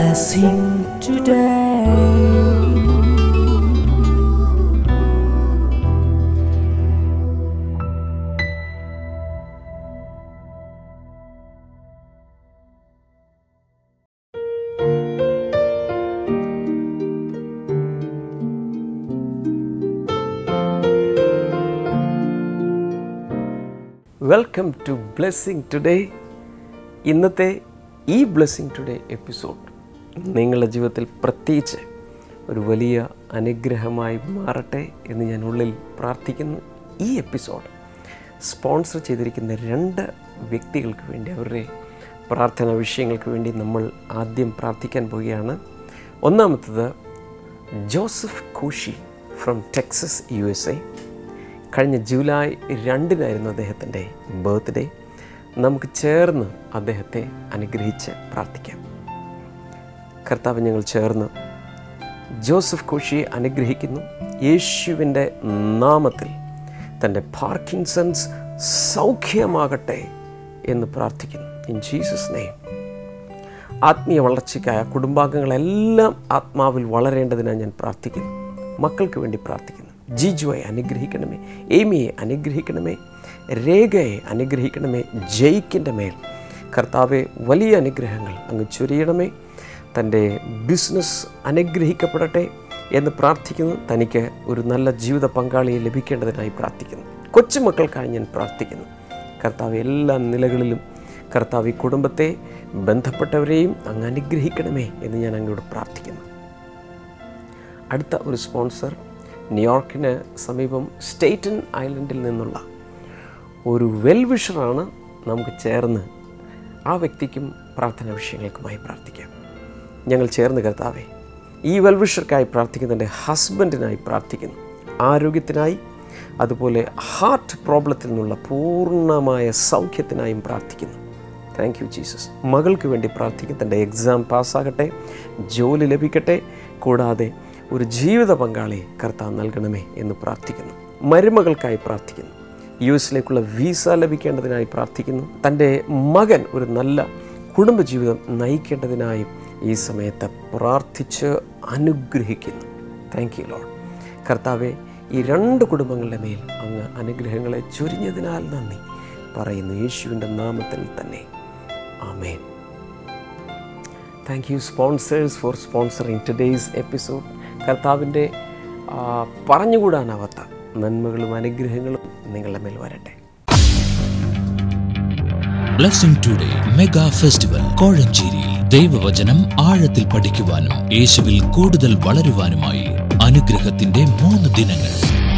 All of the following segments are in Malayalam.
blessing today. Welcome to blessing today ഇന്നത്തെ ഈ ബ്ലെസ്സിങ് ടുഡേ എപ്പിസോഡ് നിങ്ങളുടെ ജീവിതത്തിൽ പ്രത്യേകിച്ച് ഒരു വലിയ അനുഗ്രഹമായി മാറട്ടെ എന്ന് ഞാൻ ഉള്ളിൽ പ്രാർത്ഥിക്കുന്നു ഈ എപ്പിസോഡ് സ്പോൺസർ ചെയ്തിരിക്കുന്ന രണ്ട് വ്യക്തികൾക്ക് വേണ്ടി അവരുടെ പ്രാർത്ഥനാ വിഷയങ്ങൾക്ക് വേണ്ടി നമ്മൾ ആദ്യം പ്രാർത്ഥിക്കാൻ പോവുകയാണ് ഒന്നാമത്തത് ജോസഫ് കൂഷി from Texas U S A കഴിഞ്ഞ ജൂലൈ രണ്ടിനായിരുന്നു അദ്ദേഹത്തിൻ്റെ ബർത്ത്ഡേ നമുക്ക് ചേർന്ന് അദ്ദേഹത്തെ അനുഗ്രഹിച്ച് പ്രാർത്ഥിക്കാം കർത്താവ് ഞങ്ങൾ ചേർന്ന് ജോസഫ് കോഷിയെ അനുഗ്രഹിക്കുന്നു യേശുവിൻ്റെ നാമത്തിൽ തൻ്റെ പാർക്കിൻസൺസ് സൗഖ്യമാകട്ടെ എന്ന് പ്രാർത്ഥിക്കുന്നു ഇൻ ജീസസ് നെയ്മ് ആത്മീയ വളർച്ചയ്ക്കായ കുടുംബാംഗങ്ങളെല്ലാം ആത്മാവിൽ വളരേണ്ടതിനാണ് ഞാൻ പ്രാർത്ഥിക്കുന്നു മക്കൾക്ക് വേണ്ടി പ്രാർത്ഥിക്കുന്നു ജിജുവെ അനുഗ്രഹിക്കണമേ എമിയെ അനുഗ്രഹിക്കണമേ രേഖയെ അനുഗ്രഹിക്കണമേ ജയിക്കിൻ്റെ മേൽ കർത്താവെ വലിയ അനുഗ്രഹങ്ങൾ അങ്ങ് ചൊരിയണമേ തൻ്റെ ബിസിനസ് അനുഗ്രഹിക്കപ്പെടട്ടെ എന്ന് പ്രാർത്ഥിക്കുന്നു തനിക്ക് ഒരു നല്ല ജീവിത പങ്കാളിയെ ലഭിക്കേണ്ടതിനായി പ്രാർത്ഥിക്കുന്നു കൊച്ചുമക്കൾക്കായി ഞാൻ പ്രാർത്ഥിക്കുന്നു കർത്താവ് എല്ലാ നിലകളിലും കർത്താവ് ഈ കുടുംബത്തെ ബന്ധപ്പെട്ടവരെയും അങ്ങ് അനുഗ്രഹിക്കണമേ എന്ന് ഞാൻ അങ്ങോട്ട് പ്രാർത്ഥിക്കുന്നു അടുത്ത ഒരു സ്പോൺസർ ന്യൂയോർക്കിന് സമീപം സ്റ്റേറ്റൻ ഐലൻഡിൽ നിന്നുള്ള ഒരു വെൽവിഷറാണ് നമുക്ക് ചേർന്ന് ആ വ്യക്തിക്കും പ്രാർത്ഥനാ വിഷയങ്ങൾക്കുമായി പ്രാർത്ഥിക്കാം ഞങ്ങൾ ചേർന്ന് കർത്താവേ ഈ വെൽവിഷർക്കായി പ്രാർത്ഥിക്കുന്നതിൻ്റെ ഹസ്ബൻഡിനായി പ്രാർത്ഥിക്കുന്നു ആരോഗ്യത്തിനായി അതുപോലെ ഹാർട്ട് പ്രോബ്ലത്തിൽ നിന്നുള്ള പൂർണ്ണമായ സൗഖ്യത്തിനായും പ്രാർത്ഥിക്കുന്നു താങ്ക് യു ജീസസ് മകൾക്ക് വേണ്ടി പ്രാർത്ഥിക്കും തൻ്റെ എക്സാം പാസ്സാകട്ടെ ജോലി ലഭിക്കട്ടെ കൂടാതെ ഒരു ജീവിത പങ്കാളിയെ കർത്താവ് നൽകണമേ എന്ന് പ്രാർത്ഥിക്കുന്നു മരുമകൾക്കായി പ്രാർത്ഥിക്കുന്നു യു എസിലേക്കുള്ള വീസ ലഭിക്കേണ്ടതിനായി പ്രാർത്ഥിക്കുന്നു തൻ്റെ മകൻ ഒരു നല്ല കുടുംബജീവിതം നയിക്കേണ്ടതിനായും ഈ സമയത്ത് പ്രാർത്ഥിച്ച് അനുഗ്രഹിക്കുന്നു താങ്ക് യു ലോഡ് കർത്താവെ ഈ രണ്ട് കുടുംബങ്ങളുടെ മേൽ അങ്ങ് അനുഗ്രഹങ്ങളെ ചൊരിഞ്ഞതിനാൽ നന്ദി പറയുന്നു യേശുവിൻ്റെ നാമത്തിൽ തന്നെ ആമേൻ thank you sponsors for sponsoring today's episode കർത്താവിൻ്റെ ആ, പറഞ്ഞുകൂടാനാവാത്ത നന്മകളും അനുഗ്രഹങ്ങളും നിങ്ങളുടെ മേൽ വരട്ടെ blessing today mega festival Kozhencherry ദൈവവചനം ആഴത്തിൽ പഠിക്കുവാനും യേശുവിൽ കൂടുതൽ വളരുവാനുമായി അനുഗ്രഹത്തിന്റെ മൂന്ന് ദിനങ്ങൾ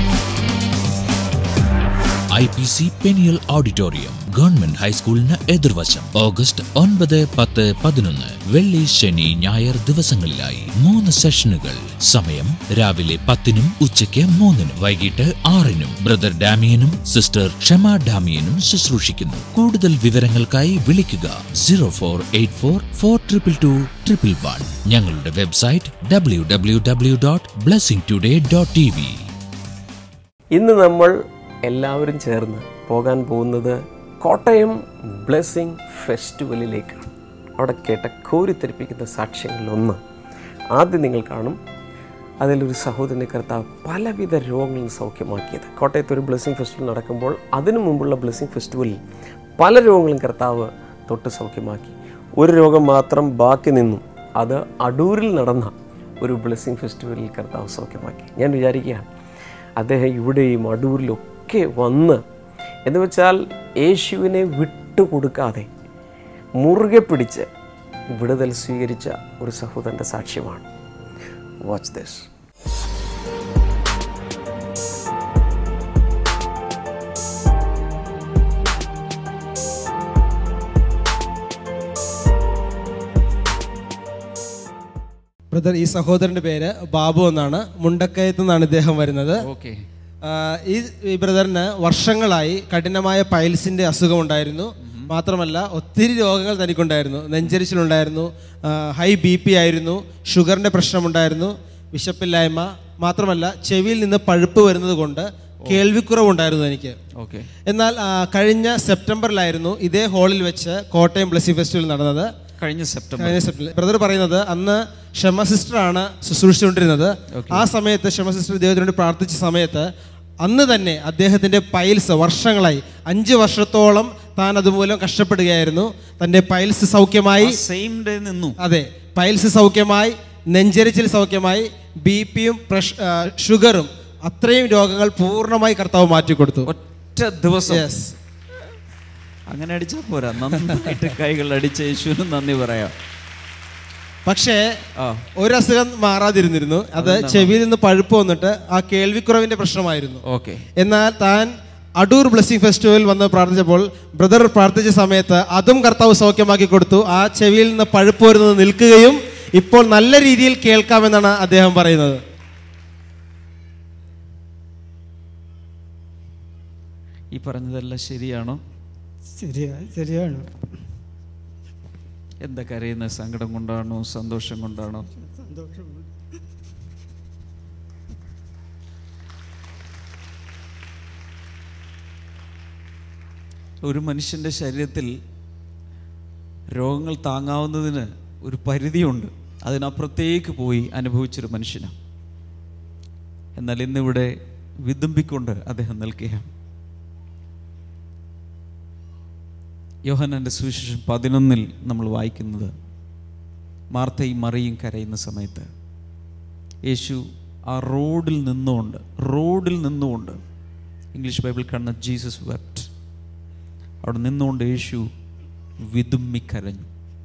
I P C Peniel auditorium government ഹൈസ്കൂളിന് എതിർവശം ഓഗസ്റ്റ് ഒൻപത് പത്ത് പതിനൊന്ന് വെള്ളി ശനി ഞായർ ദിവസങ്ങളിലായി മൂന്ന് സെഷനുകൾ സമയം രാവിലെ പത്തിനും ഉച്ചയ്ക്ക് മൂന്നിനും വൈകിട്ട് ആറിനും ബ്രദർ ഡാമിയനും സിസ്റ്റർ ക്ഷമ ഡാമിയനും ശുശ്രൂഷിക്കുന്നു കൂടുതൽ വിവരങ്ങൾക്കായി വിളിക്കുക zero four eight four four triple two triple one ഞങ്ങളുടെ website W W W dot blessing today dot T V ഇന്ന് നമ്മൾ എല്ലാവരും ചേർന്ന് പോകാൻ പോകുന്നത് കോട്ടയം ബ്ലെസ്സിങ് ഫെസ്റ്റിവലിലേക്കാണ് അവിടെ കേട്ട കോരിത്തെരിപ്പിക്കുന്ന സാക്ഷ്യങ്ങളിലൊന്ന് ആദ്യം നിങ്ങൾ കാണും അതിലൊരു സഹോദരനെ കർത്താവ് പലവിധ രോഗങ്ങളിൽ നിന്ന് സൗഖ്യമാക്കിയത് കോട്ടയത്ത് ഒരു ബ്ലെസ്സിങ് ഫെസ്റ്റിവൽ നടക്കുമ്പോൾ അതിനു മുമ്പുള്ള ബ്ലെസ്സിങ് ഫെസ്റ്റിവലിൽ പല രോഗങ്ങളും കർത്താവ് തൊട്ട് സൗഖ്യമാക്കി ഒരു രോഗം മാത്രം ബാക്കി നിന്നു അത് അടൂരിൽ നടന്ന ഒരു ബ്ലെസ്സിങ് ഫെസ്റ്റിവലിൽ കർത്താവ് സൗഖ്യമാക്കി ഞാൻ വിചാരിക്കുകയാണ് അദ്ദേഹം ഇവിടെയും അടൂരിലൊക്കെ വന്ന് എന്ന് വെച്ചാൽ യേശുവിനെ വിട്ടുകൊടുക്കാതെ മുറുകെ പിടിച്ച് വിടുതൽ സ്വീകരിച്ച ഒരു സഹോദരൻ്റെ സാക്ഷ്യമാണ് വാച്ച് ദിസ് ബ്രദർ ഈ സഹോദരന്റെ പേര് ബാബു എന്നാണ് മുണ്ടക്കയത്ത് നിന്നാണ് ഇദ്ദേഹം വരുന്നത് ആ, ഈ ഈ ബ്രദറിന് വർഷങ്ങളായി കഠിനമായ പൈൽസിന്റെ അസുഖം ഉണ്ടായിരുന്നു മാത്രമല്ല ഒത്തിരി രോഗങ്ങൾ തനിക്കുണ്ടായിരുന്നു നെഞ്ചരിച്ചിലുണ്ടായിരുന്നു ആ, ഹൈ ബി പി ആയിരുന്നു ഷുഗറിന്റെ പ്രശ്നമുണ്ടായിരുന്നു വിശപ്പില്ലായ്മ മാത്രമല്ല ചെവിയിൽ നിന്ന് പഴുപ്പ് വരുന്നത് കൊണ്ട് കേൾവിക്കുറവുണ്ടായിരുന്നു എനിക്ക് എന്നാൽ ആ, കഴിഞ്ഞ സെപ്റ്റംബറിലായിരുന്നു ഇതേ ഹാളിൽ വെച്ച് കോട്ടയം ബ്ലസ്സി ഫെസ്റ്റിവൽ നടന്നത് കഴിഞ്ഞ സെപ്റ്റംബർ കഴിഞ്ഞ സെപ്റ്റംബർ ബ്രദർ പറയുന്നത് അന്ന് ക്ഷമ സിസ്റ്ററാണ് ശുശ്രൂഷിച്ചുകൊണ്ടിരുന്നത് ആ സമയത്ത് ക്ഷമ സിസ്റ്റർ ദൈവത്തിനോട് പ്രാർത്ഥിച്ച സമയത്ത് അന്ന് തന്നെ അദ്ദേഹത്തിൻ്റെ പൈൽസ് വർഷങ്ങളായി അഞ്ച് വർഷത്തോളം താൻ അതുമൂലം കഷ്ടപ്പെടുകയായിരുന്നു തൻ്റെ പൈൽസ് സൗഖ്യമായി സെയിം ഡേ നിന്നു അതെ പൈൽസ് സൗഖ്യമായി നെഞ്ചരിച്ചിൽ സൗഖ്യമായി ബി പിയും പ്രഷ് ആ, ഷുഗറും അത്രയും രോഗങ്ങൾ പൂർണ്ണമായി കർത്താവ് മാറ്റിക്കൊടുത്തു ഒറ്റ ദിവസം യെസ് അങ്ങനെ അടിച്ചാൽ പോരാ നന്നായിട്ട് കൈകൾ അടിച്ച് യേശുവിന് നന്ദി പറയാം പക്ഷേ ആ ഒരു അസുഖം മാറാതിരുന്നിരുന്നു അത് ചെവിയിൽ നിന്ന് പഴുപ്പ് വന്നിട്ട് ആ കേൾവിക്കുറവിന്റെ പ്രശ്നമായിരുന്നു ഓക്കെ എന്നാൽ താൻ അടൂർ ബ്ലെസ്സിങ് ഫെസ്റ്റിവൽ വന്ന് പ്രാർത്ഥിച്ചപ്പോൾ ബ്രദർ പ്രാർത്ഥിച്ച സമയത്ത് അതും കർത്താവ് സൗഖ്യമാക്കി കൊടുത്തു ആ ചെവിയിൽ നിന്ന് പഴുപ്പ് വരുന്നത് നിൽക്കുകയും ഇപ്പോൾ നല്ല രീതിയിൽ കേൾക്കാമെന്നാണ് അദ്ദേഹം പറയുന്നത് ഈ പറഞ്ഞതെല്ലാം ശരിയാണോ ശരിയാ ശരിയാണ് എന്താ കരയുന്ന സങ്കടം കൊണ്ടാണോ സന്തോഷം കൊണ്ടാണോ സന്തോഷം ഒരു മനുഷ്യൻ്റെ ശരീരത്തിൽ രോഗങ്ങൾ താങ്ങാവുന്നതിന് ഒരു പരിധിയുണ്ട് അതിനപ്പുറത്തേക്ക് പോയി അനുഭവിച്ചൊരു മനുഷ്യനാണ് എന്നാൽ ഇന്നിവിടെ വിതുമ്പിക്കൊണ്ട് അദ്ദേഹം നിൽക്കുകയാണ് യോഹനൻ്റെ സുവിശേഷം പതിനൊന്നിൽ നമ്മൾ വായിക്കുന്നത് മാർത്തയും മറിയും കരയുന്ന സമയത്ത് യേശു ആ റോഡിൽ നിന്നുകൊണ്ട് റോഡിൽ നിന്നുകൊണ്ട് ഇംഗ്ലീഷ് ബൈബിൾ കാണുന്ന ജീസസ് വെപ്റ്റ് അവിടെ നിന്നുകൊണ്ട് യേശു വിതുമ്മിക്കരഞ്ഞു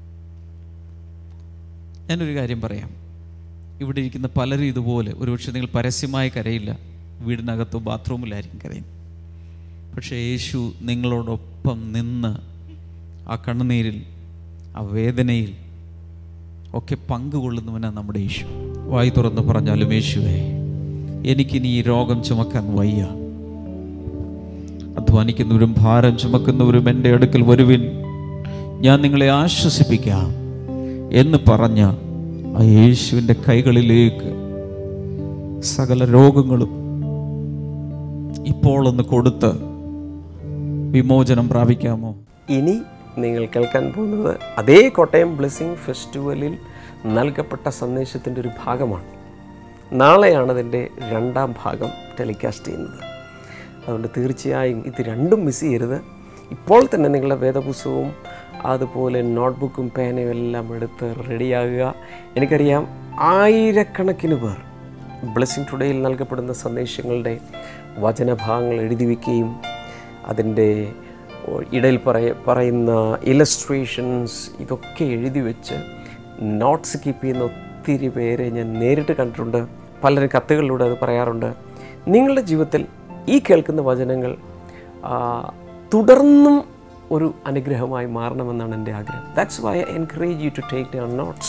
ഞാനൊരു കാര്യം പറയാം ഇവിടെ ഇരിക്കുന്ന പലരും ഇതുപോലെ ഒരുപക്ഷെ നിങ്ങൾ പരസ്യമായി കരയില്ല വീടിനകത്തോ ബാത്റൂമിലായിരിക്കും കരയും പക്ഷേ യേശു നിങ്ങളോടൊപ്പം നിന്ന് ആ കണ്ണുനീരിൽ ആ വേദനയിൽ ഒക്കെ പങ്കുകൊള്ളുന്നവനാണ് നമ്മുടെ യേശു വായി തുറന്ന് പറഞ്ഞാലും യേശുവേ എനിക്കിനി ഈ രോഗം ചുമക്കാൻ വയ്യ അധ്വാനിക്കുന്നവരും ഭാരം ചുമക്കുന്നവരും എൻ്റെ അടുക്കൽ വരുവിൻ ഞാൻ നിങ്ങളെ ആശ്വസിപ്പിക്കാം എന്ന് പറഞ്ഞ ആ യേശുവിൻ്റെ കൈകളിലേക്ക് സകല രോഗങ്ങളും ഇപ്പോൾ ഒന്ന് കൊടുത്ത് വിമോചനം പ്രാപിക്കാമോ ഇനി നിങ്ങൾ കേൾക്കാൻ പോകുന്നത് അതേ കോട്ടയം ബ്ലെസ്സിങ് ഫെസ്റ്റിവലിൽ നൽകപ്പെട്ട സന്ദേശത്തിൻ്റെ ഒരു ഭാഗമാണ് നാളെയാണ് അതിൻ്റെ രണ്ടാം ഭാഗം ടെലികാസ്റ്റ് ചെയ്യുന്നത് അതുകൊണ്ട് തീർച്ചയായും ഇത് രണ്ടും മിസ് ചെയ്യരുത് ഇപ്പോൾ തന്നെ നിങ്ങളുടെ വേദപുസ്തകവും അതുപോലെ നോട്ട്ബുക്കും പേനയും എല്ലാം എടുത്ത് റെഡിയാകുക എനിക്കറിയാം ആയിരക്കണക്കിന് പേർ ബ്ലെസ്സിങ് ടുഡേയിൽ നൽകപ്പെടുന്ന സന്ദേശങ്ങളുടെ വചനഭാഗങ്ങൾ എഴുതി വയ്ക്കുകയും അതിൻ്റെ ഇടയിൽ പറയ പറയുന്ന ഇലസ്ട്രേഷൻസ് ഇതൊക്കെ എഴുതി വെച്ച് നോട്ട്സ് കീപ്പ് ചെയ്യുന്ന ഒത്തിരി പേരെ ഞാൻ നേരിട്ട് കണ്ടിട്ടുണ്ട് പലരും കത്തുകളിലൂടെ അത് പറയാറുണ്ട് നിങ്ങളുടെ ജീവിതത്തിൽ ഈ കേൾക്കുന്ന വചനങ്ങൾ ആ, തുടർന്നും ഒരു അനുഗ്രഹമായി മാറണമെന്നാണ് എൻ്റെ ആഗ്രഹം that's why I encourage you to take down notes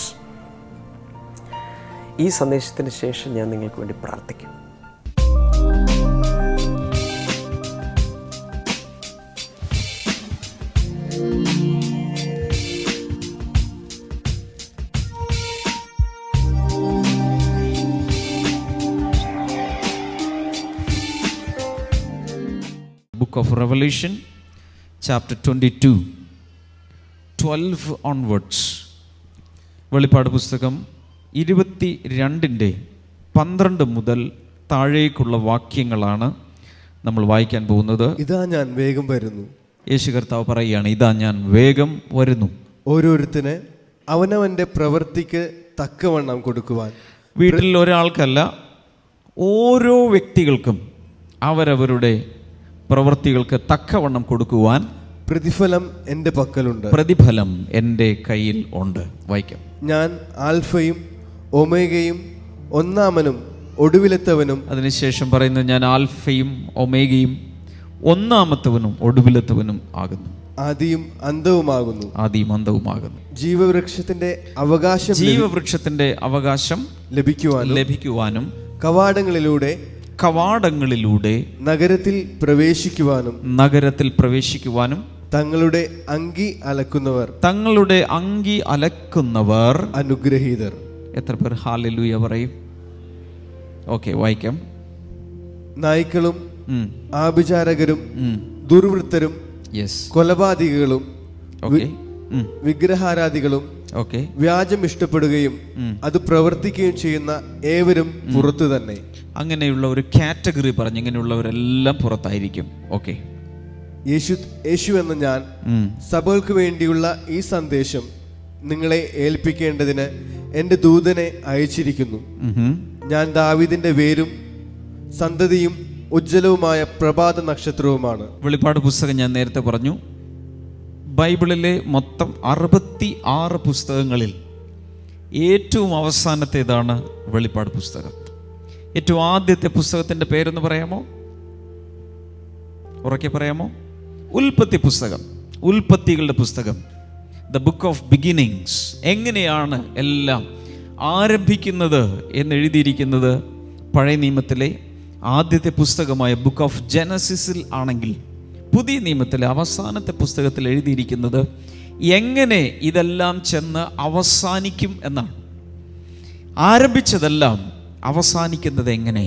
ഈ സന്ദേശത്തിന് ശേഷം ഞാൻ നിങ്ങൾക്ക് വേണ്ടി പ്രാർത്ഥിക്കും book of revolution chapter twenty two twelve onwards വെളിപ്പാട് പുസ്തകം ഇരുപത്തി രണ്ടിൻ്റെ പന്ത്രണ്ട് മുതൽ താഴേക്കുള്ള വാക്യങ്ങളാണ് നമ്മൾ വായിക്കാൻ പോകുന്നത് ഇതാ ഞാൻ വേഗം വരുന്നു യേശു കർത്താവ് പറയുകയാണ് ഇതാ ഞാൻ വേഗം വരുന്നു ഓരോരുത്തന് അവനവന്റെ പ്രവൃത്തിക്ക് തക്കവണ്ണം കൊടുക്കുവാൻ വീട്ടിൽ ഒരാൾക്കല്ല ഓരോ വ്യക്തികൾക്കും അവരവരുടെ പ്രവൃത്തികൾക്ക് തക്കവണ്ണം കൊടുക്കുവാൻ പ്രതിഫലം എൻ്റെ പക്കലുണ്ട് പ്രതിഫലം എൻ്റെ കയ്യിൽ ഉണ്ട് വായിക്കാം ഞാൻ ആൽഫയും ഒമേഗയും ഒന്നാമനും ഒടുവിലെത്തവനും അതിനുശേഷം പറയുന്നത് ഞാൻ ആൽഫയും ഒമേഗയും ഒന്നാമത്തവനും ഒടുവിലത്തവനും ആകുന്നു ആദിയും അന്തവുമാകുന്നു ആദിയും അന്തവുമാകുന്നു ജീവവൃക്ഷത്തിന്റെ അവകാശം ലഭി- ജീവവൃക്ഷത്തിന്റെ അവകാശം ലഭിക്കുവാനും ലഭിക്കുവാനും കവാടങ്ങളിലൂടെ കവാടങ്ങളിലൂടെ നഗരത്തിൽ പ്രവേശിക്കുവാനും നഗരത്തിൽ പ്രവേശിക്കുവാനും തങ്ങളുടെ അങ്കി അലക്കുന്നവർ തങ്ങളുടെ അങ്കി അലക്കുന്നവർ അനുഗ്രഹീതർ എത്ര പേർ ഹാലലൂയ പറയും ഓക്കെ വായിക്കാം നായ്ക്കളും ഉം, ആഭിചാരകരും ഉം. ദുർവൃത്തരും യെസ് കൊലപാതകികളും ഓക്കെ ഉം, വിഗ്രഹാരാധികളും ഓക്കെ വ്യാജം ഇഷ്ടപ്പെടുകയും അത് പ്രവർത്തിക്കുകയും ചെയ്യുന്ന ഏവരും പുറത്തു തന്നെ അങ്ങനെയുള്ള ഒരു കാറ്റഗറി പറഞ്ഞ് ഇങ്ങനെയുള്ളവരെല്ലാം പുറത്തായിരിക്കും ഓക്കെ യേശു യേശു എന്ന ഞാൻ സഭകൾക്ക് വേണ്ടിയുള്ള ഈ സന്ദേശം നിങ്ങളെ ഏൽപ്പിക്കേണ്ടതിന് എൻ്റെ ദൂതനെ അയച്ചിരിക്കുന്നു ഞാൻ ദാവീദിന്റെ വേരും സന്തതിയും ഉജ്ജ്വലവുമായ പ്രഭാത നക്ഷത്രവുമാണ് വെളിപ്പാട് പുസ്തകം ഞാൻ നേരത്തെ പറഞ്ഞു ബൈബിളിലെ മൊത്തം അറുപത്തി ആറ് പുസ്തകങ്ങളിൽ ഏറ്റവും അവസാനത്തേതാണ് വെളിപ്പാട് പുസ്തകം ഏറ്റവും ആദ്യത്തെ പുസ്തകത്തിൻ്റെ പേരെന്ന് പറയാമോ ഉറക്കെ പറയാമോ ഉൽപ്പത്തി പുസ്തകം ഉൽപ്പത്തികളുടെ പുസ്തകം ദ ബുക്ക് ഓഫ് ബിഗിനിങ്സ് എങ്ങനെയാണ് എല്ലാം ആരംഭിക്കുന്നത് എന്ന് എഴുതിയിരിക്കുന്നത് പഴയ നിയമത്തിലെ ആദ്യത്തെ പുസ്തകമായ ബുക്ക് ഓഫ് ജനസിസിൽ ആണെങ്കിൽ പുതിയ നിയമത്തിലെ അവസാനത്തെ പുസ്തകത്തിൽ എഴുതിയിരിക്കുന്നത് എങ്ങനെ ഇതെല്ലാം ചെന്ന് അവസാനിക്കും എന്നാണ് ആരംഭിച്ചതെല്ലാം അവസാനിക്കുന്നത് എങ്ങനെ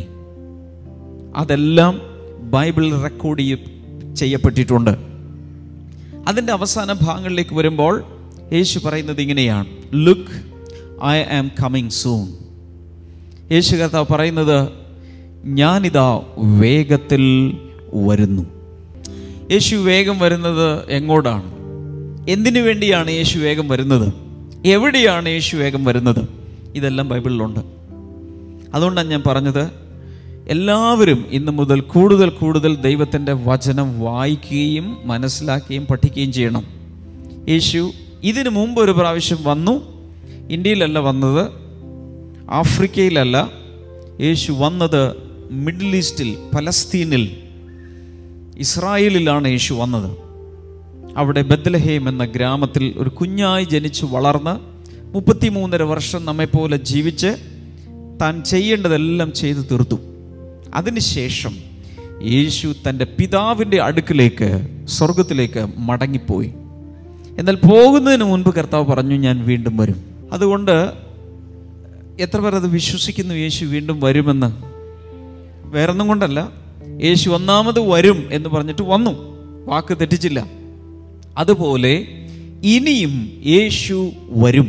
അതെല്ലാം ബൈബിളിൽ റെക്കോർഡ് ചെയ്യ ചെയ്യപ്പെട്ടിട്ടുണ്ട് അതിൻ്റെ അവസാന ഭാഗങ്ങളിലേക്ക് വരുമ്പോൾ യേശു പറയുന്നത് ഇങ്ങനെയാണ് look I am coming soon യേശു കർത്താവ് പറയുന്നത് ഞാനിതാ വേഗത്തിൽ വരുന്നു യേശു വേഗം വരുന്നത് എങ്ങോട്ടാണ് എന്തിനു വേണ്ടിയാണ് യേശു വേഗം വരുന്നത് എവിടെയാണ് യേശു വേഗം വരുന്നത് ഇതെല്ലാം ബൈബിളിലുണ്ട് അതുകൊണ്ടാണ് ഞാൻ പറഞ്ഞത് എല്ലാവരും ഇന്ന് മുതൽ കൂടുതൽ കൂടുതൽ ദൈവത്തിൻ്റെ വചനം വായിക്കുകയും മനസ്സിലാക്കുകയും പഠിക്കുകയും ചെയ്യണം യേശു ഇതിനു മുമ്പ് ഒരു പ്രാവശ്യം വന്നു ഇന്ത്യയിലല്ല വന്നത് ആഫ്രിക്കയിലല്ല യേശു വന്നത് മിഡിൽ ഈസ്റ്റിൽ പലസ്തീനിൽ ഇസ്രായേലിലാണ് യേശു വന്നത് അവിടെ ബദ്ലഹേം എന്ന ഗ്രാമത്തിൽ ഒരു കുഞ്ഞായി ജനിച്ചു വളർന്ന് മുപ്പത്തിമൂന്നര വർഷം നമ്മെപ്പോലെ ജീവിച്ച് താൻ ചെയ്യേണ്ടതെല്ലാം ചെയ്തു തീർത്തു അതിനുശേഷം യേശു തൻ്റെ പിതാവിൻ്റെ അടുക്കിലേക്ക് സ്വർഗത്തിലേക്ക് മടങ്ങിപ്പോയി എന്നാൽ പോകുന്നതിന് മുൻപ് കർത്താവ് പറഞ്ഞു ഞാൻ വീണ്ടും വരും അതുകൊണ്ട് എത്ര പേർ അത് വിശ്വസിക്കുന്നു യേശു വീണ്ടും വരുമെന്ന് വേറൊന്നും കൊണ്ടല്ല യേശു ഒന്നാമത് വരും എന്ന് പറഞ്ഞിട്ട് വന്നു വാക്ക് തെറ്റിച്ചില്ല അതുപോലെ ഇനിയും യേശു വരും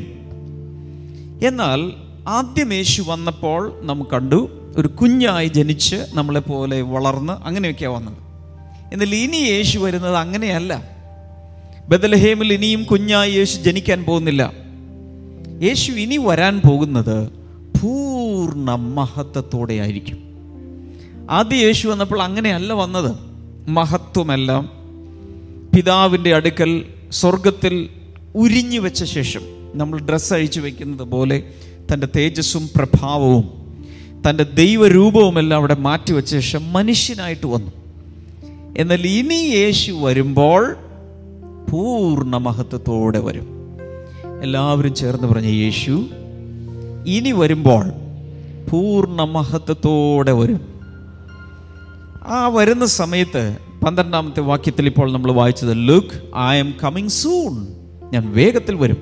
എന്നാൽ ആദ്യം യേശു വന്നപ്പോൾ നാം കണ്ടു ഒരു കുഞ്ഞായി ജനിച്ച് നമ്മളെപ്പോലെ വളർന്ന് അങ്ങനെയൊക്കെയാണ് വന്നത് എന്നാൽ ഇനി യേശു വരുന്നത് അങ്ങനെയല്ല ബദലഹേമിൽ ഇനിയും കുഞ്ഞായി യേശു ജനിക്കാൻ പോകുന്നില്ല യേശു ഇനി വരാൻ പോകുന്നത് പൂർണ്ണ മഹത്വത്തോടെ ആയിരിക്കും ആദ്യ യേശു വന്നപ്പോൾ അങ്ങനെയല്ല വന്നത് മഹത്വമെല്ലാം പിതാവിൻ്റെ അടുക്കൽ സ്വർഗത്തിൽ ഉരിഞ്ഞു വെച്ച ശേഷം നമ്മൾ ഡ്രസ്സ് അഴിച്ചു വെക്കുന്നത് പോലെ തൻ്റെ തേജസ്സും പ്രഭാവവും തൻ്റെ ദൈവരൂപവുമെല്ലാം അവിടെ മാറ്റിവെച്ച ശേഷം മനുഷ്യനായിട്ട് വന്നു എന്നാൽ ഇനി യേശു വരുമ്പോൾ പൂർണ്ണ മഹത്വത്തോടെ വരും എല്ലാവരും ചേർന്ന് പറഞ്ഞ യേശു ഇനി വരുമ്പോൾ പൂർണ്ണ മഹത്വത്തോടെ വരും ആ വരുന്ന സമയത്ത് പന്ത്രണ്ടാമത്തെ വാക്യത്തിൽ ഇപ്പോൾ നമ്മൾ വായിച്ചത് look I'm coming soon ഞാൻ വേഗത്തിൽ വരും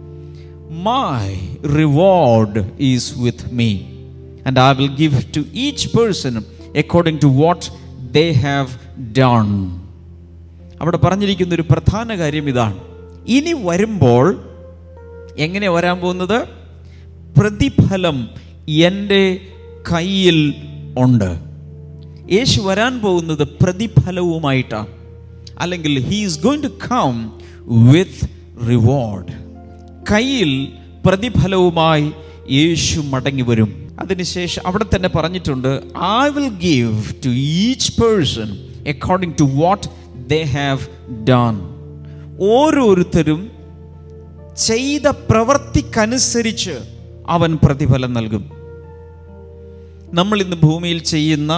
my reward is with me and I will give to each person according to what they have done അവിടെ പറഞ്ഞിരിക്കുന്ന ഒരു പ്രധാന കാര്യം ഇതാണ് ഇനി വരുമ്പോൾ എങ്ങനെ വരാൻ പോകുന്നത് പ്രതിഫലം എൻ്റെ കയ്യിൽ ഉണ്ട് യേശു വരാൻ പോകുന്നത് പ്രതിഫലവുമായിട്ടാണ് അല്ലെങ്കിൽ he is going to come with reward കയ്യിൽ പ്രതിഫലവുമായി യേശു മടങ്ങി വരും അതിനുശേഷം അവിടെ തന്നെ പറഞ്ഞിട്ടുണ്ട് I will give to each person according to what they have done ഓരോരുത്തരും ചെയ്ത പ്രവർത്തിക്കനുസരിച്ച് അവൻ പ്രതിഫലം നൽകും നമ്മൾ ഇന്ന് ഭൂമിയിൽ ചെയ്യുന്ന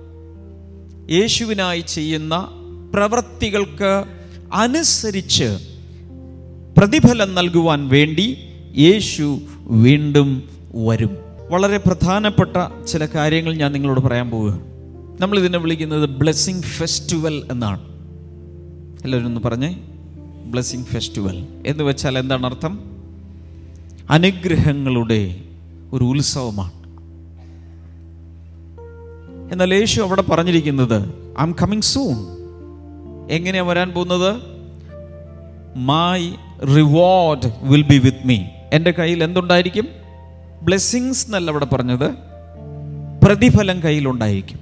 യേശുവിനായി ചെയ്യുന്ന പ്രവൃത്തികൾക്ക് അനുസരിച്ച് പ്രതിഫലം നൽകുവാൻ വേണ്ടി യേശു വീണ്ടും വരും വളരെ പ്രധാനപ്പെട്ട ചില കാര്യങ്ങൾ ഞാൻ നിങ്ങളോട് പറയാൻ പോവുക നമ്മൾ ഇതിനെ വിളിക്കുന്നത് ബ്ലെസ്സിങ് ഫെസ്റ്റിവൽ എന്നാണ് എല്ലാവരും ഒന്ന് പറഞ്ഞേ ബ്ലെസ്സിങ് ഫെസ്റ്റിവൽ എന്ന് വെച്ചാൽ എന്താണ് അർത്ഥം അനുഗ്രഹങ്ങളുടെ ഒരു ഉത്സവമാണ് എന്നാൽ യേശു അവിടെ പറഞ്ഞിരിക്കുന്നത് ഐ എം കമ്മിങ് സൂൺ എങ്ങനെയാ വരാൻ പോകുന്നത് my reward will be with me എൻ്റെ കയ്യിൽ എന്തുണ്ടായിരിക്കും ബ്ലെസ്സിങ്സ് എന്നല്ല ഇവിടെ പറഞ്ഞത് പ്രതിഫലം കയ്യിലുണ്ടായിരിക്കും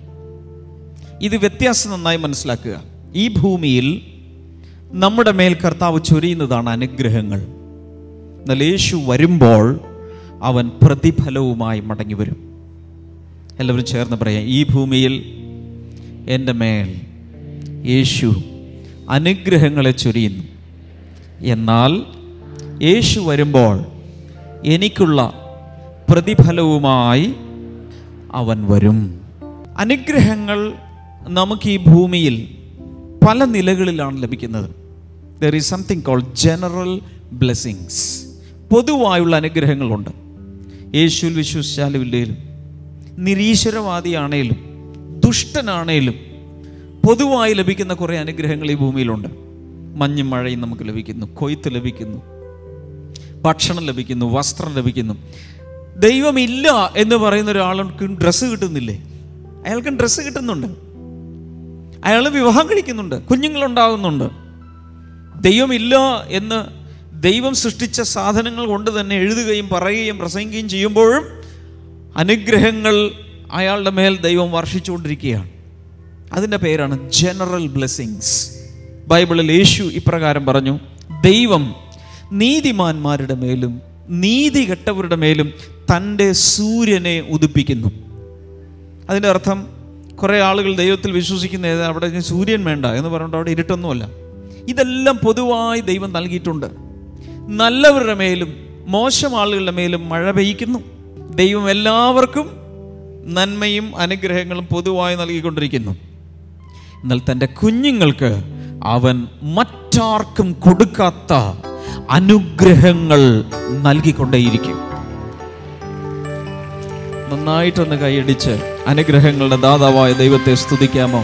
ഇത് വ്യത്യാസം നന്നായി മനസ്സിലാക്കുക ഈ ഭൂമിയിൽ നമ്മുടെ മേൽ കർത്താവ് ചൊരിയുന്നതാണ് അനുഗ്രഹങ്ങൾ എന്നാൽ യേശു വരുമ്പോൾ അവൻ പ്രതിഫലവുമായി മടങ്ങി വരും എല്ലാവരും ചേർന്ന് പറയാം ഈ ഭൂമിയിൽ എൻ്റെ മേൽ യേശു അനുഗ്രഹങ്ങളെ ചൊരിയുന്നു എന്നാൽ യേശു വരുമ്പോൾ എനിക്കുള്ള പ്രതിഫലവുമായി അവൻ വരും അനുഗ്രഹങ്ങൾ നമുക്ക് ഈ ഭൂമിയിൽ പല നിലകളിലാണ് ലഭിക്കുന്നത് there is something call general blessings പൊതുവായുള്ള അനുഗ്രഹങ്ങളുണ്ട് യേശുവിൽ വിശ്വസിച്ചാലും ഇല്ലേലും നിരീശ്വരവാദിയാണേലും ദുഷ്ടനാണേലും പൊതുവായി ലഭിക്കുന്ന കുറേ അനുഗ്രഹങ്ങൾ ഈ ഭൂമിയിലുണ്ട് മഞ്ഞും മഴയും നമുക്ക് ലഭിക്കുന്നു കൊയ്ത്ത് ലഭിക്കുന്നു ഭക്ഷണം ലഭിക്കുന്നു വസ്ത്രം ലഭിക്കുന്നു ദൈവമില്ല എന്ന് പറയുന്ന ഒരാൾക്ക് ഡ്രസ്സ് കിട്ടുന്നില്ലേ അയാൾക്ക് ഡ്രസ്സ് കിട്ടുന്നുണ്ട് അയാൾ വിവാഹം കഴിക്കുന്നുണ്ട് കുഞ്ഞുങ്ങളുണ്ടാകുന്നുണ്ട് ദൈവമില്ല എന്ന് ദൈവം സൃഷ്ടിച്ച സാധനങ്ങൾ കൊണ്ട് തന്നെ എഴുതുകയും പറയുകയും പ്രസംഗിക്കുകയും ചെയ്യുമ്പോഴും അനുഗ്രഹങ്ങൾ അയാളുടെ മേൽ ദൈവം വർഷിച്ചുകൊണ്ടിരിക്കുകയാണ് അതിൻ്റെ പേരാണ് ജനറൽ ബ്ലെസ്സിങ്സ് ബൈബിളിൽ യേശു ഇപ്രകാരം പറഞ്ഞു ദൈവം നീതിമാന്മാരുടെ മേലും നീതി കെട്ടവരുടെ മേലും തൻ്റെ സൂര്യനെ ഉദിപ്പിക്കുന്നു അതിൻ്റെ അർത്ഥം കുറേ ആളുകൾ ദൈവത്തിൽ വിശ്വസിക്കുന്ന ഏതാ അവിടെ ഇനി സൂര്യൻ വേണ്ട എന്ന് പറഞ്ഞിട്ട് അവിടെ ഇരുട്ടൊന്നുമല്ല ഇതെല്ലാം പൊതുവായി ദൈവം നൽകിയിട്ടുണ്ട് നല്ലവരുടെ മേലും മോശം ആളുകളുടെ മേലും മഴ പെയ്യ്ക്കുന്നു ദൈവം എല്ലാവർക്കും നന്മയും അനുഗ്രഹങ്ങളും പൊതുവായി നൽകിക്കൊണ്ടിരിക്കുന്നു എന്നാൽ തൻ്റെ കുഞ്ഞുങ്ങൾക്ക് അവൻ മറ്റാർക്കും കൊടുക്കാത്ത അനുഗ്രഹങ്ങൾ നൽകിക്കൊണ്ടേയിരിക്കും നന്നായിട്ടൊന്ന് കൈയടിച്ച് അനുഗ്രഹങ്ങളുടെ ദാതാവായ ദൈവത്തെ സ്തുതിക്കാമോ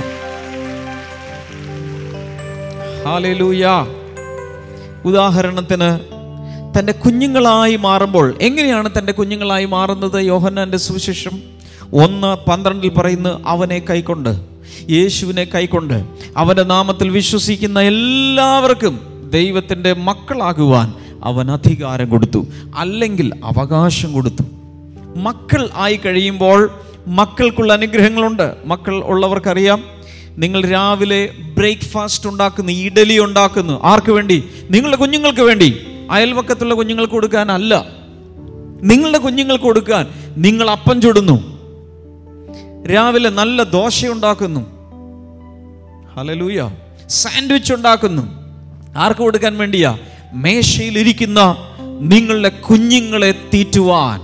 ഹാലേലൂയ ഉദാഹരണത്തിന് തൻ്റെ കുഞ്ഞുങ്ങളായി മാറുമ്പോൾ എങ്ങനെയാണ് തൻ്റെ കുഞ്ഞുങ്ങളായി മാറുന്നത് യോഹന്നാൻ്റെ സുവിശേഷം ഒന്ന് പന്ത്രണ്ടിൽ പറയുന്നു അവനെ കൈക്കൊണ്ട് യേശുവിനെ കൈക്കൊണ്ട് അവൻ്റെ നാമത്തിൽ വിശ്വസിക്കുന്ന എല്ലാവർക്കും ദൈവത്തിൻ്റെ മക്കളാകുവാൻ അവൻ അധികാരം കൊടുത്തു അല്ലെങ്കിൽ അവകാശം കൊടുത്തു മക്കൾ ആയി കഴിയുമ്പോൾ മക്കൾക്കുള്ള അനുഗ്രഹങ്ങളുണ്ട് മക്കൾ ഉള്ളവർക്കറിയാം നിങ്ങൾ രാവിലെ ബ്രേക്ക്ഫാസ്റ്റ് ഉണ്ടാക്കുന്നു ഇഡലി ഉണ്ടാക്കുന്നു ആർക്ക് വേണ്ടി നിങ്ങളുടെ കുഞ്ഞുങ്ങൾക്ക് വേണ്ടി അയൽവക്കത്തുള്ള കുഞ്ഞുങ്ങൾക്ക് കൊടുക്കാനല്ല നിങ്ങളുടെ കുഞ്ഞുങ്ങൾക്ക് കൊടുക്കാൻ നിങ്ങൾ അപ്പം ചുടുന്നു രാവിലെ നല്ല ദോശ ഉണ്ടാക്കുന്നു ഹലലൂയ സാൻഡ്വിച്ച് ഉണ്ടാക്കുന്നു ആർക്ക് കൊടുക്കാൻ വേണ്ടിയാ മേശയിലിരിക്കുന്ന നിങ്ങളുടെ കുഞ്ഞുങ്ങളെ തീറ്റുവാൻ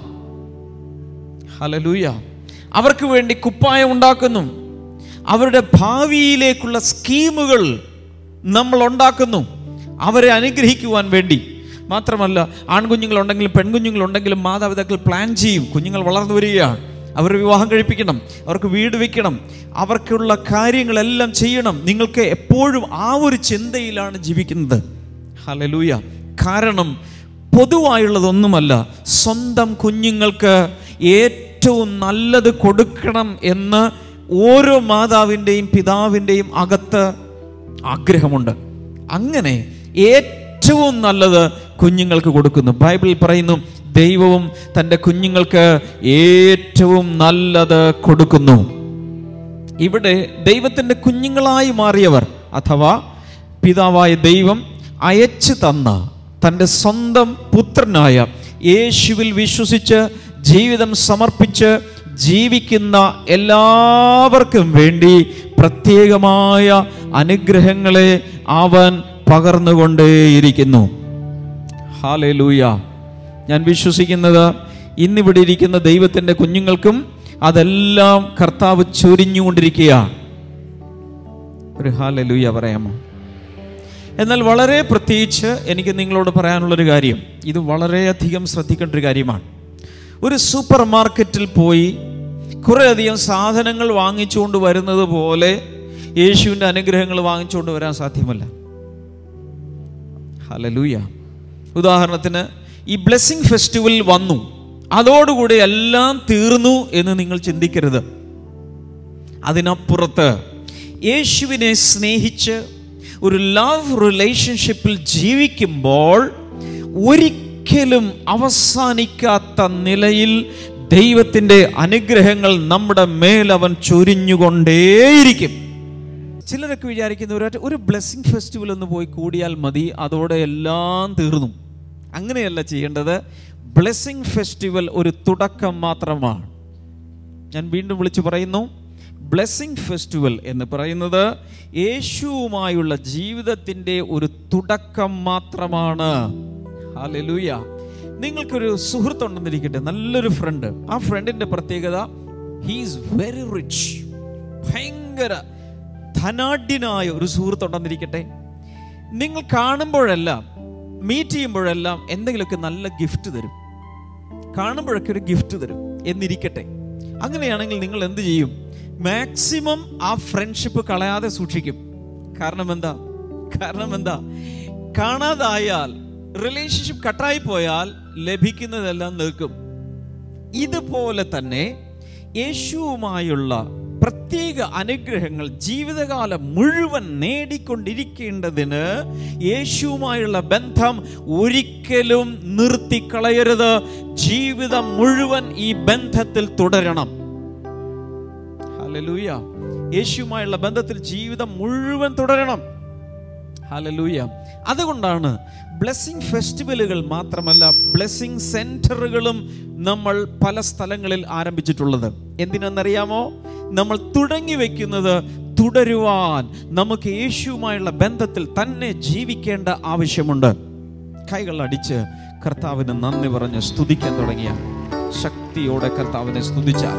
ഹലലൂയ അവർക്ക് വേണ്ടി കുപ്പായം ഉണ്ടാക്കുന്നു അവരുടെ ഭാവിയിലേക്കുള്ള സ്കീമുകൾ നമ്മൾ ഉണ്ടാക്കുന്നു അവരെ അനുഗ്രഹിക്കുവാൻ വേണ്ടി മാത്രമല്ല ആൺകുഞ്ഞുങ്ങളുണ്ടെങ്കിലും പെൺകുഞ്ഞുങ്ങളുണ്ടെങ്കിലും മാതാപിതാക്കൾ പ്ലാൻ ചെയ്യും കുഞ്ഞുങ്ങൾ വളർന്നു വരികയാണ് അവർ വിവാഹം കഴിപ്പിക്കണം അവർക്ക് വീട് വെക്കണം അവർക്കുള്ള കാര്യങ്ങളെല്ലാം ചെയ്യണം നിങ്ങൾക്ക് എപ്പോഴും ആ ഒരു ചിന്തയിലാണ് ജീവിക്കുന്നത് ഹലലൂയ കാരണം പൊതുവായുള്ളതൊന്നുമല്ല സ്വന്തം കുഞ്ഞുങ്ങൾക്ക് ഏറ്റവും നല്ലത് കൊടുക്കണം എന്ന് ഓരോ മാതാവിൻ്റെയും പിതാവിൻ്റെയും അകത്ത് ആഗ്രഹമുണ്ട് അങ്ങനെ ഏറ്റവും നല്ലത് കുഞ്ഞുങ്ങൾക്ക് കൊടുക്കുന്നു ബൈബിളിൽ പറയുന്നു ദൈവവും തൻ്റെ കുഞ്ഞുങ്ങൾക്ക് ഏറ്റവും നല്ലത് കൊടുക്കുന്നു ഇവിടെ ദൈവത്തിൻ്റെ കുഞ്ഞുങ്ങളായി മാറിയവർ അഥവാ പിതാവായ ദൈവം അയച്ചു തന്ന തൻ്റെ സ്വന്തം പുത്രനായ യേശുവിൽ വിശ്വസിച്ച് ജീവിതം സമർപ്പിച്ച് ജീവിക്കുന്ന എല്ലാവർക്കും വേണ്ടി പ്രത്യേകമായ അനുഗ്രഹങ്ങളെ അവൻ പകർന്നുകൊണ്ടേയിരിക്കുന്നു ഹാലേലൂയ ഞാൻ വിശ്വസിക്കുന്നത് ഇന്നിവിടെ ഇരിക്കുന്ന ദൈവത്തിൻ്റെ കുഞ്ഞുങ്ങൾക്കും അതെല്ലാം കർത്താവ് ചൊരിഞ്ഞുകൊണ്ടിരിക്കുകയാണ് ഒരു ഹാലലൂയ പറയാമോ എന്നാൽ വളരെ പ്രത്യേകിച്ച് എനിക്ക് നിങ്ങളോട് പറയാനുള്ളൊരു കാര്യം ഇത് വളരെയധികം ശ്രദ്ധിക്കേണ്ട ഒരു കാര്യമാണ് ഒരു സൂപ്പർ മാർക്കറ്റിൽ പോയി കുറേയധികം സാധനങ്ങൾ വാങ്ങിച്ചുകൊണ്ട് വരുന്നത് പോലെ യേശുവിൻ്റെ അനുഗ്രഹങ്ങൾ വാങ്ങിച്ചുകൊണ്ട് വരാൻ സാധ്യമല്ല ഹലലൂയ ഉദാഹരണത്തിന് ഈ ബ്ലെസ്സിങ് ഫെസ്റ്റിവൽ വന്നു അതോടുകൂടി എല്ലാം തീർന്നു എന്ന് നിങ്ങൾ ചിന്തിക്കരുത് അതിനപ്പുറത്ത് യേശുവിനെ സ്നേഹിച്ച് ഒരു ലവ് റിലേഷൻഷിപ്പിൽ ജീവിക്കുമ്പോൾ ഒരിക്കലും അവസാനിക്കാത്ത നിലയിൽ ദൈവത്തിൻ്റെ അനുഗ്രഹങ്ങൾ നമ്മുടെ മേൽ അവൻ ചൊരിഞ്ഞുകൊണ്ടേയിരിക്കും ചിലരൊക്കെ വിചാരിക്കുന്ന ഒരു ഒരു ബ്ലെസ്സിങ് ഫെസ്റ്റിവൽ ഒന്ന് പോയി കൂടിയാൽ മതി അതോടെ എല്ലാം തീർന്നു അങ്ങനെയല്ല ചെയ്യേണ്ടത് ബ്ലെസ്സിങ് ഫെസ്റ്റിവൽ ഒരു തുടക്കം മാത്രമാണ് ഞാൻ വീണ്ടും വിളിച്ചു പറയുന്നു ബ്ലെസ്സിങ് ഫെസ്റ്റിവൽ എന്ന് പറയുന്നത് യേശുവുമായുള്ള ജീവിതത്തിൻ്റെ ഒരു തുടക്കം മാത്രമാണ് ഹല്ലേലൂയ നിങ്ങൾക്കൊരു സുഹൃത്തുണ്ടെന്നിരിക്കട്ടെ നല്ലൊരു ഫ്രണ്ട് ആ ഫ്രണ്ടിന്റെ പ്രത്യേകത ഹീസ് വെരി റിച്ച് ഭയങ്കര ധനാഢ്യനായ ഒരു സുഹൃത്തുണ്ടെന്നിരിക്കട്ടെ നിങ്ങൾ കാണുമ്പോഴെല്ലാം മീറ്റ് ചെയ്യുമ്പോഴെല്ലാം എന്തെങ്കിലുമൊക്കെ നല്ല ഗിഫ്റ്റ് തരും കാണുമ്പോഴൊക്കെ ഒരു ഗിഫ്റ്റ് തരും എന്നിരിക്കട്ടെ അങ്ങനെയാണെങ്കിൽ നിങ്ങൾ എന്ത് ചെയ്യും മാക്സിമം ആ ഫ്രണ്ട്ഷിപ്പ് കളയാതെ സൂക്ഷിക്കും കാരണം എന്താ കാരണം എന്താ കാണാതായാൽ റിലേഷൻഷിപ്പ് കട്ടായി പോയാൽ ലഭിക്കുന്നതെല്ലാം നിൽക്കും ഇതുപോലെ തന്നെ യേശുവുമായുള്ള പ്രത്യേക അനുഗ്രഹങ്ങൾ ജീവിതകാലം മുഴുവൻ നേടിക്കൊണ്ടിരിക്കേണ്ടതിന് യേശുവുമായുള്ള ബന്ധം ഒരിക്കലും നിർത്തിക്കളയരുത് ജീവിതം മുഴുവൻ ഈ ബന്ധത്തിൽ തുടരണം ഹല്ലേലൂയ യേശുവുമായുള്ള ബന്ധത്തിൽ ജീവിതം മുഴുവൻ തുടരണം ഹല്ലേലൂയ അതുകൊണ്ടാണ് ബ്ലെസ്സിങ് ഫെസ്റ്റിവലുകൾ മാത്രമല്ല ബ്ലെസ്സിങ് സെന്ററുകളും നമ്മൾ പല സ്ഥലങ്ങളിൽ ആരംഭിച്ചിട്ടുള്ളത് എന്തിനെന്നറിയാമോ നമ്മൾ തുടങ്ങി വെക്കുന്നത് തുടരുവാൻ നമുക്ക് യേശുവുമായുള്ള ബന്ധത്തിൽ തന്നെ ജീവിക്കേണ്ട ആവശ്യമുണ്ട് കൈകൾ അടിച്ച് കർത്താവിന് നന്ദി പറഞ്ഞ് സ്തുതിക്കാൻ തുടങ്ങിയ ശക്തിയോടെ കർത്താവിനെ സ്തുതിച്ചാൽ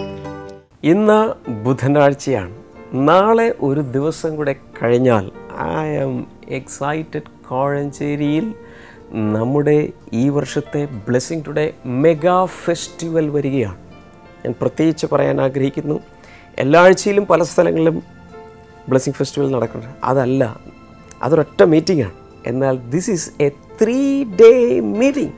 ഇന്ന് ബുധനാഴ്ചയാണ് നാളെ ഒരു ദിവസം കൂടെ കഴിഞ്ഞാൽ ഐ ആം എക്സൈറ്റഡ് കോഴഞ്ചേരിയിൽ നമ്മുടെ ഈ വർഷത്തെ ബ്ലെസ്സിങ് ടുഡേ മെഗാ ഫെസ്റ്റിവൽ വരികയാണ് ഞാൻ പ്രത്യേകിച്ച് പറയാൻ ആഗ്രഹിക്കുന്നു എല്ലാ ആഴ്ചയിലും പല സ്ഥലങ്ങളിലും ബ്ലെസ്സിങ് ഫെസ്റ്റിവൽ നടക്കുന്നുണ്ട് അതല്ല അതൊരൊറ്റ മീറ്റിംഗാണ് എന്നാൽ this is a three day meeting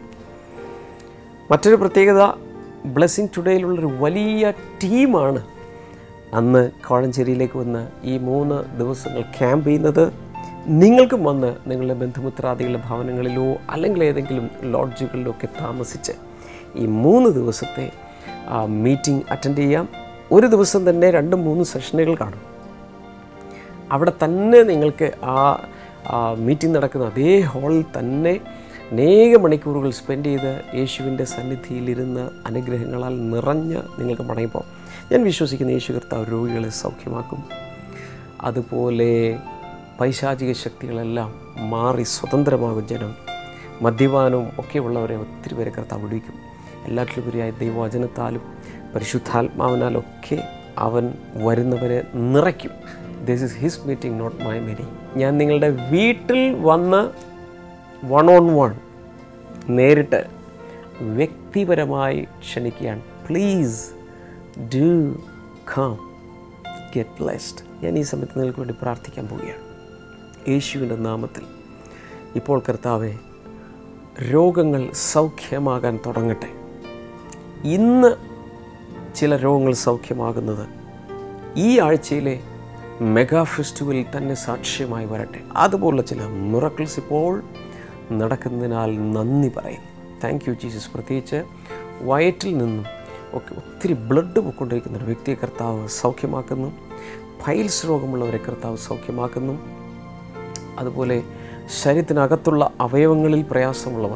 മറ്റൊരു പ്രത്യേകത ബ്ലെസ്സിങ് ടുഡേയിലുള്ളൊരു വലിയ ടീമാണ് അന്ന് കോഴഞ്ചേരിയിലേക്ക് വന്ന് ഈ മൂന്ന് ദിവസങ്ങൾ ക്യാമ്പ് ചെയ്യുന്നത് നിങ്ങൾക്കും വന്ന് നിങ്ങളുടെ ബന്ധുമിത്രാദികളുടെ ഭവനങ്ങളിലോ അല്ലെങ്കിൽ ഏതെങ്കിലും ലോഡ്ജുകളിലോ ഒക്കെ താമസിച്ച് ഈ മൂന്ന് ദിവസത്തെ മീറ്റിംഗ് അറ്റൻഡ് ചെയ്യാം ഒരു ദിവസം തന്നെ രണ്ടും മൂന്നും സെഷനുകൾ കാണും അവിടെ തന്നെ നിങ്ങൾക്ക് ആ മീറ്റിംഗ് നടക്കുന്ന അതേ ഹാളിൽ തന്നെ അനേക മണിക്കൂറുകൾ സ്പെൻഡ് ചെയ്ത് യേശുവിൻ്റെ സന്നിധിയിലിരുന്ന് അനുഗ്രഹങ്ങളാൽ നിറഞ്ഞ് നിങ്ങൾക്ക് മടങ്ങിപ്പോകും ഞാൻ വിശ്വസിക്കുന്ന യേശു കർത്താവ് രോഗികളെ സൗഖ്യമാക്കും അതുപോലെ പൈശാചിക ശക്തികളെല്ലാം മാറി സ്വതന്ത്രമാകും ജനം മദ്യപാനവും ഒക്കെ ഉള്ളവരെ ഒത്തിരി പേരെ കർത്താവ് വിടുവിക്കും എല്ലാറ്റിലുപരിയായ ദൈവവചനത്താലും പരിശുദ്ധാത്മാവിനാലൊക്കെ അവൻ വരുന്നവരെ നിറയ്ക്കും this is his meeting not my meeting ഞാൻ നിങ്ങളുടെ വീട്ടിൽ വന്ന് വൺ ഓൺ വൺ നേരിട്ട് വ്യക്തിപരമായി ക്ഷണിക്കുകയാണ് please do come get blessed ഞാൻ ഈ സമയത്ത് നിങ്ങൾക്ക് വേണ്ടി പ്രാർത്ഥിക്കാൻ പോവുകയാണ് യേശുവിൻ്റെ നാമത്തിൽ ഇപ്പോൾ കർത്താവെ രോഗങ്ങൾ സൗഖ്യമാകാൻ തുടങ്ങട്ടെ ഇന്ന് ചില രോഗങ്ങൾ സൗഖ്യമാകുന്നത് ഈ ആഴ്ചയിലെ മെഗാ ഫെസ്റ്റിവലിൽ തന്നെ സാക്ഷ്യമായി വരട്ടെ അതുപോലുള്ള ചില മിറക്കിൾസ് ഇപ്പോൾ നടക്കുന്നതിനാൽ നന്ദി പറയും താങ്ക് യു ജീസസ് പ്രത്യേകിച്ച് വയറ്റിൽ നിന്നും ഒക്കെ ഒത്തിരി ബ്ലഡ് പൊക്കൊണ്ടിരിക്കുന്ന ഒരു വ്യക്തിയെ കർത്താവ് സൗഖ്യമാക്കുന്നു പൈൽസ് രോഗമുള്ളവരെ കർത്താവ് സൗഖ്യമാക്കുന്നു അതുപോലെ ശരീരത്തിനകത്തുള്ള അവയവങ്ങളിൽ പ്രയാസമുള്ളവർ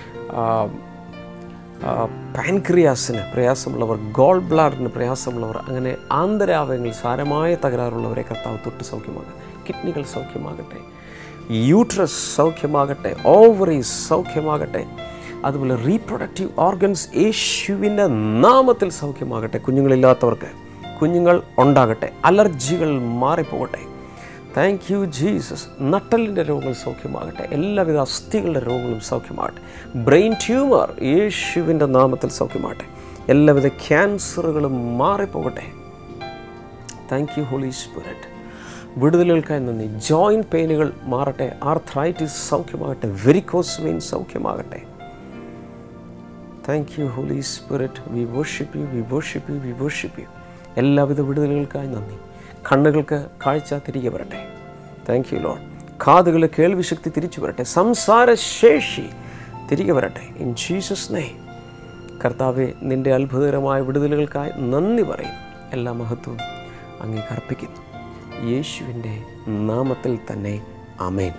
പാൻക്രിയാസിന് പ്രയാസമുള്ളവർ ഗോൾ ബ്ലാഡറിന് പ്രയാസമുള്ളവർ അങ്ങനെ ആന്തരാവയവങ്ങളിൽ സാരമായ തകരാറുള്ളവരെ കർത്താവ് തൊട്ട് സൗഖ്യമാകട്ടെ കിഡ്നികൾ സൗഖ്യമാകട്ടെ യൂട്രസ് സൗഖ്യമാകട്ടെ ഓവറീസ് സൗഖ്യമാകട്ടെ അതുപോലെ റീപ്രൊഡക്റ്റീവ് ഓർഗൻസ് യേശുവിൻ്റെ നാമത്തിൽ സൗഖ്യമാകട്ടെ കുഞ്ഞുങ്ങളില്ലാത്തവർക്ക് കുഞ്ഞുങ്ങൾ ഉണ്ടാകട്ടെ അലർജികൾ മാറിപ്പോകട്ടെ താങ്ക് യു ജീസസ് നട്ടലിൻ്റെ രോഗങ്ങൾ സൗഖ്യമാകട്ടെ എല്ലാവിധ അസ്ഥികളുടെ രോഗങ്ങളും സൗഖ്യമാകട്ടെ ബ്രെയിൻ ട്യൂമർ യേശുവിൻ്റെ നാമത്തിൽ സൗഖ്യമാകട്ടെ എല്ലാവിധ ക്യാൻസറുകളും മാറിപ്പോകട്ടെ താങ്ക് യു ഹോളി സ്പിരിറ്റ് വിടുതലുകൾക്കായി നന്ദി ജോയിൻറ്റ് പെയിനുകൾ മാറട്ടെ ആർത്രൈറ്റിസ് സൗഖ്യമാകട്ടെ വെരിക്കോസ് വെയിൻ സൗഖ്യമാകട്ടെ thank you holy spirit we worship you we worship you we worship you എല്ലാവിധ വിടുതലുകൾക്കായി നന്ദി കണ്ണുകൾക്ക് കാഴ്ച തിരികെ വരട്ടെ താങ്ക് യു ലോഡ് കാതുകളെ കേൾവി ശക്തി തിരിച്ചു വരട്ടെ സംസാരശേഷി തിരികെ വരട്ടെ ഇൻ ജീസസ് നെ കർത്താവെ നിന്റെ അത്ഭുതകരമായ വിടുതലുകൾക്കായി നന്ദി പറയും എല്ലാ മഹത്വവും അങ്ങേക്ക് അർപ്പിക്കുന്നു യേശുവിൻ്റെ നാമത്തിൽ തന്നെ ആമേൻ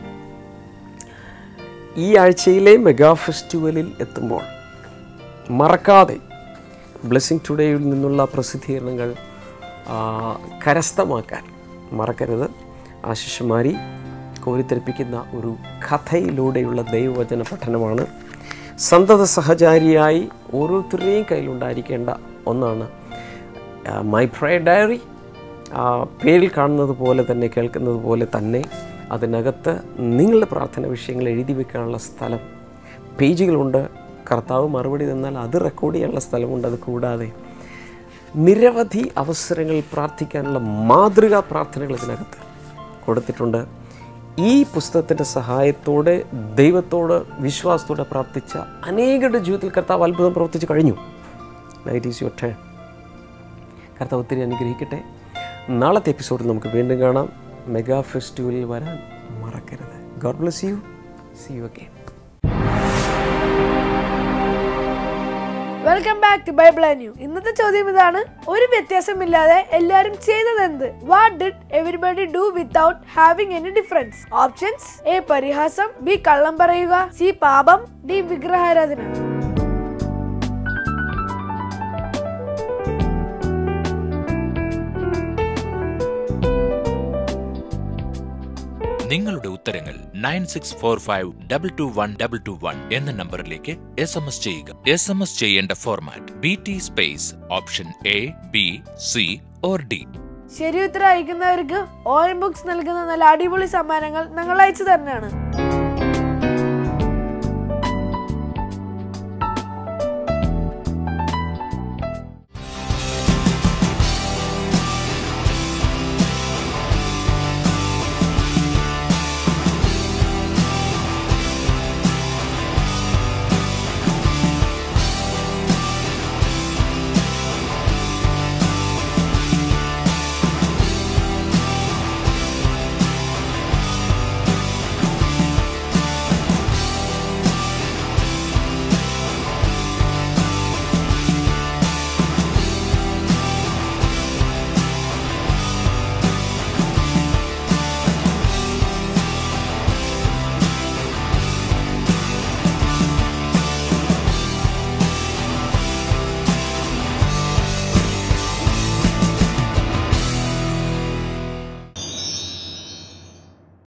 ഈ ആഴ്ചയിലെ മെഗാ ഫെസ്റ്റിവലിൽ എത്തുമ്പോൾ മറക്കാതെ ബ്ലെസ്സിങ് ടുഡേയിൽ നിന്നുള്ള പ്രസിദ്ധീകരണങ്ങൾ ആ, കരസ്ഥമാക്കാൻ മറക്കരുത് ആശിഷുമാരി കോരിത്തെറിപ്പിക്കുന്ന ഒരു കഥയിലൂടെയുള്ള ദൈവവചന പഠനമാണ് സന്തത സഹചാരിയായി ഓരോരുത്തരുടെയും കയ്യിലുണ്ടായിരിക്കേണ്ട ഒന്നാണ് മൈ പ്രേ ഡയറി പേരിൽ കാണുന്നത് പോലെ തന്നെ കേൾക്കുന്നത് പോലെ തന്നെ അതിനകത്ത് നിങ്ങളുടെ പ്രാർത്ഥന വിഷയങ്ങൾ എഴുതി വെക്കാനുള്ള സ്ഥലം പേജുകളുണ്ട് കർത്താവ് മറുപടി തന്നാൽ അത് റെക്കോർഡ് ചെയ്യാനുള്ള സ്ഥലമുണ്ട് അത് കൂടാതെ നിരവധി അവസരങ്ങൾ പ്രാർത്ഥിക്കാനുള്ള മാതൃകാ പ്രാർത്ഥനകൾ ഇതിനകത്ത് കൊടുത്തിട്ടുണ്ട് ഈ പുസ്തകത്തിൻ്റെ സഹായത്തോടെ ദൈവത്തോട് വിശ്വാസത്തോടെ പ്രാർത്ഥിച്ച അനേകരുടെ ജീവിതത്തിൽ കർത്താവ് അത്ഭുതം പ്രവർത്തിച്ച് കഴിഞ്ഞു നൈറ്റ് ഈസ് യുവർ ടേൺ കർത്താവ് ഒത്തിരി അനുഗ്രഹിക്കട്ടെ നാളത്തെ എപ്പിസോഡിൽ നമുക്ക് വീണ്ടും കാണാം മെഗാ ഫെസ്റ്റിവലിൽ വരാൻ മറക്കരുത് God bless you see you again welcome back to Bible and new ഇന്നത്തെ ചോദ്യം ഇതാണ് ഒരു വ്യത്യാസമില്ലാതെ എല്ലാരും ചെയ്തതെന്ത് what did everybody do without having any difference options A പരിഹാസം ബി കള്ളം പറയുക സി പാപം ഡി വിഗ്രഹാരാധന നിങ്ങളുടെ ഉത്തരങ്ങൾ nine six four five double two one double two one എന്ന നമ്പറിലേക്ക് എസ് എം എസ് ചെയ്യുക എസ് എം എസ് ചെയ്യേണ്ട format B T space option A B C or D ശരി ഉത്തരം അയക്കുന്നവർക്ക് ഓയം ബുക്സ് നൽകുന്ന നല്ല അടിപൊളി സമ്മാനങ്ങൾ ഞങ്ങൾ അയച്ചു തന്നെയാണ്